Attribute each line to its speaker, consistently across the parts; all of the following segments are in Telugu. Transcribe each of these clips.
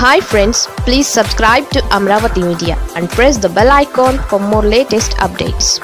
Speaker 1: hi friends please subscribe to Amaravati media and press the bell icon for more latest updates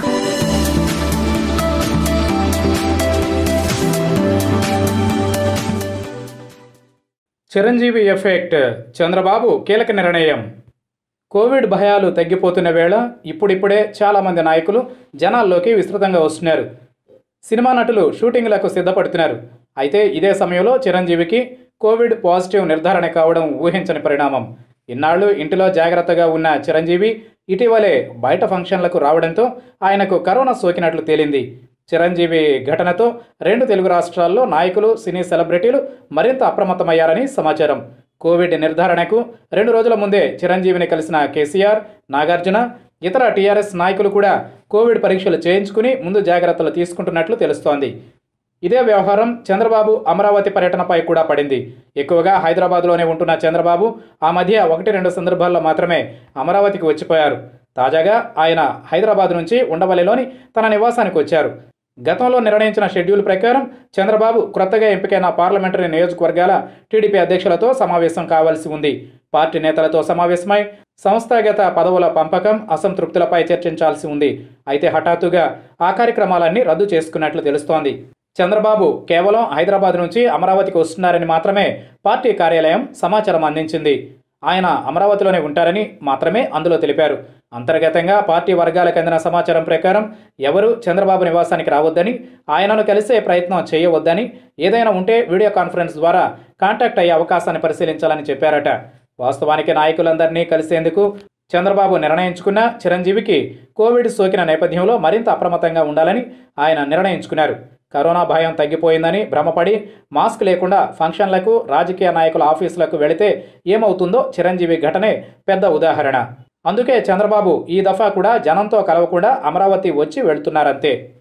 Speaker 2: Chiranjeevi effect Chandrababu కీలక నిర్ణయం కోవిడ్ భయాలు తగ్గిపోతున్న వేళ ఇప్పుడిప్పుడే చాలామంది నాయకులు జనాల్లోకి విస్తృతంగా వస్తున్నారు సినిమా నటులు షూటింగ్లకు సిద్ధపడుతున్నారు అయితే ఇదే సమయంలో చిరంజీవికి కోవిడ్ పాజిటివ్ నిర్ధారణ కావడం ఊహించని పరిణామం ఇన్నాళ్ళు ఇంటిలో జాగ్రత్తగా ఉన్న చిరంజీవి ఇటీవలే బయట ఫంక్షన్లకు రావడంతో ఆయనకు కరోనా సోకినట్లు తేలింది చిరంజీవి ఘటనతో రెండు తెలుగు రాష్ట్రాల్లో నాయకులు సినీ సెలబ్రిటీలు మరింత అప్రమత్తమయ్యారని సమాచారం కోవిడ్ నిర్ధారణకు రెండు రోజుల ముందే చిరంజీవిని కలిసిన కేసీఆర్ నాగార్జున ఇతర టీఆర్ఎస్ నాయకులు కూడా కోవిడ్ పరీక్షలు చేయించుకుని ముందు జాగ్రత్తలు తీసుకుంటున్నట్లు తెలుస్తోంది ఇదే వ్యవహారం చంద్రబాబు అమరావతి పర్యటనపై కూడా పడింది ఎక్కువగా హైదరాబాద్లోనే ఉంటున్న చంద్రబాబు ఆ మధ్య ఒకటి రెండు సందర్భాల్లో మాత్రమే అమరావతికి వచ్చిపోయారు తాజాగా ఆయన హైదరాబాద్ నుంచి ఉండవల్లిలోని తన నివాసానికి వచ్చారు గతంలో నిర్ణయించిన షెడ్యూల్ ప్రకారం చంద్రబాబు క్రొత్తగా ఎంపికైన పార్లమెంటరీ నియోజకవర్గాల టీడీపీ అధ్యక్షులతో సమావేశం కావాల్సి ఉంది పార్టీ నేతలతో సమావేశమై సంస్థాగత పదవుల పంపకం అసంతృప్తులపై చర్చించాల్సి ఉంది అయితే హఠాత్తుగా ఆ కార్యక్రమాలన్నీ రద్దు చేసుకున్నట్లు తెలుస్తోంది చంద్రబాబు కేవలం హైదరాబాద్ నుంచి అమరావతికి వస్తున్నారని మాత్రమే పార్టీ కార్యాలయం సమాచారం అందించింది ఆయన అమరావతిలోనే ఉంటారని మాత్రమే అందులో తెలిపారు అంతర్గతంగా పార్టీ వర్గాలకు అందిన సమాచారం ప్రకారం ఎవరు చంద్రబాబు నివాసానికి రావద్దని ఆయనను కలిసే ప్రయత్నం చేయవద్దని ఏదైనా ఉంటే వీడియో కాన్ఫరెన్స్ ద్వారా కాంటాక్ట్ అయ్యే అవకాశాన్ని పరిశీలించాలని చెప్పారట వాస్తవానికి నాయకులందరినీ కలిసేందుకు చంద్రబాబు నిర్ణయించుకున్న చిరంజీవికి కోవిడ్ సోకిన నేపథ్యంలో మరింత అప్రమత్తంగా ఉండాలని ఆయన నిర్ణయించుకున్నారు కరోనా భయం తగ్గిపోయిందని భ్రమపడి మాస్క్ లేకుండా ఫంక్షన్లకు రాజకీయ నాయకుల ఆఫీసులకు వెళితే ఏమవుతుందో చిరంజీవి ఘటనే పెద్ద ఉదాహరణ అందుకే చంద్రబాబు ఈ దఫా కూడా జనంతో కలవకుండా అమరావతి వచ్చి వెళ్తున్నారంతే